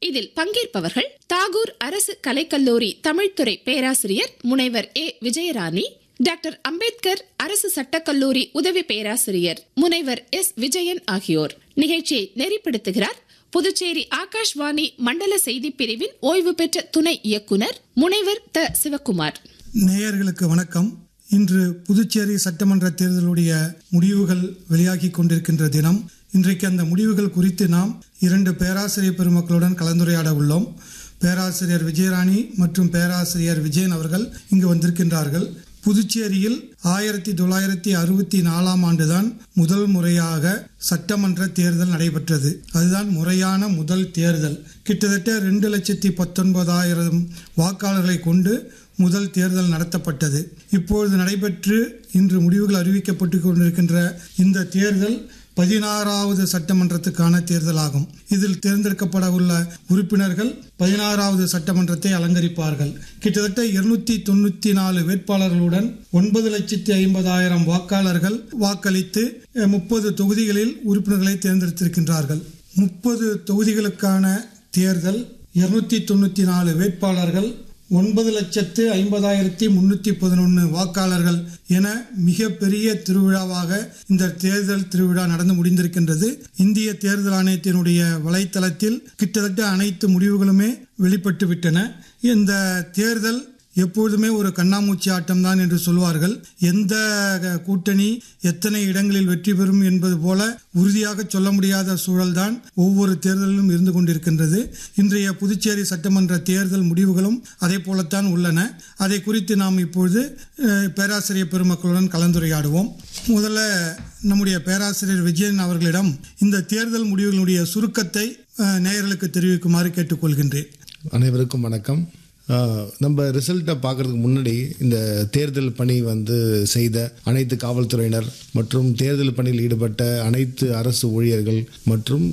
இதில் பங்கேற்பவர்கள் தாகூர் அரசு கலைக்கல்லூரி தமிழ்துறை பேராசிரியர் முனைவர் ஏ விஜயராணி டாக்டர் அம்பேத்கர் அரசு சட்டக்கல்லூரி உதவி பேராசிரியர் முனைவர் எஸ் விஜயன் ஆகியோர் நிகழ்ச்சியை நெறிப்படுத்துகிறார் புதுச்சேரி ஆகாஷ்வாணி மண்டல செய்தி பிரிவின் ஓய்வு பெற்ற துணை இயக்குனர் முனைவர் த சிவக்குமார் நேயர்களுக்கு வணக்கம் இன்று புதுச்சேரி சட்டமன்ற தேர்தலுடைய முடிவுகள் வெளியாகி கொண்டிருக்கின்ற தினம் இன்றைக்கு அந்த முடிவுகள் குறித்து நாம் இரண்டு பேராசிரியர் பெருமக்களுடன் கலந்துரையாட உள்ளோம் பேராசிரியர் விஜயராணி மற்றும் பேராசிரியர் விஜயன் அவர்கள் இங்கு வந்திருக்கின்றார்கள் புதுச்சேரியில் ஆயிரத்தி தொள்ளாயிரத்தி அறுபத்தி நாலாம் ஆண்டுதான் முதல் முறையாக சட்டமன்ற தேர்தல் நடைபெற்றது அதுதான் முறையான முதல் தேர்தல் கிட்டத்தட்ட ரெண்டு லட்சத்தி பத்தொன்பதாயிரம் வாக்காளர்களை கொண்டு முதல் தேர்தல் நடத்தப்பட்டது இப்பொழுது நடைபெற்று இன்று முடிவுகள் அறிவிக்கப்பட்டு கொண்டிருக்கின்ற இந்த தேர்தல் பதினாறாவது சட்டமன்றத்துக்கான தேர்தலாகும் இதில் தேர்ந்தெடுக்கப்பட உள்ள உறுப்பினர்கள் பதினாறாவது சட்டமன்றத்தை அலங்கரிப்பார்கள் கிட்டத்தட்ட இருநூத்தி தொண்ணூத்தி நாலு வேட்பாளர்களுடன் ஒன்பது லட்சத்தி ஐம்பதாயிரம் வாக்காளர்கள் வாக்களித்து முப்பது தொகுதிகளில் உறுப்பினர்களை தேர்ந்தெடுத்திருக்கின்றார்கள் முப்பது தொகுதிகளுக்கான தேர்தல் இருநூத்தி தொண்ணூத்தி நாலு வேட்பாளர்கள் ஒன்பது லட்சத்து ஐம்பதாயிரத்தி முன்னூத்தி பதினொன்று வாக்காளர்கள் என மிக பெரிய திருவிழாவாக இந்த தேர்தல் திருவிழா நடந்து முடிந்திருக்கின்றது இந்திய தேர்தல் ஆணையத்தினுடைய வலைத்தளத்தில் கிட்டத்தட்ட அனைத்து முடிவுகளுமே வெளிப்பட்டு விட்டன இந்த தேர்தல் எப்பொழுதுமே ஒரு கண்ணாமூச்சி ஆட்டம் தான் என்று சொல்வார்கள் எந்த கூட்டணி எத்தனை இடங்களில் வெற்றி பெறும் என்பது போல உறுதியாக சொல்ல முடியாத சூழல்தான் ஒவ்வொரு தேர்தலிலும் இருந்து கொண்டிருக்கின்றது இன்றைய புதுச்சேரி சட்டமன்ற தேர்தல் முடிவுகளும் அதே போலத்தான் உள்ளன அதை குறித்து நாம் இப்பொழுது பேராசிரியர் பெருமக்களுடன் கலந்துரையாடுவோம் முதல்ல நம்முடைய பேராசிரியர் விஜயன் அவர்களிடம் இந்த தேர்தல் முடிவுகளுடைய சுருக்கத்தை நேயர்களுக்கு தெரிவிக்குமாறு கேட்டுக்கொள்கின்றேன் அனைவருக்கும் வணக்கம் நம்ம ரிசல்ட்டை பார்க்கறதுக்கு முன்னாடி இந்த தேர்தல் பணி வந்து செய்த அனைத்து காவல்துறையினர் மற்றும் தேர்தல் பணியில் ஈடுபட்ட அனைத்து அரசு ஊழியர்கள் மற்றும்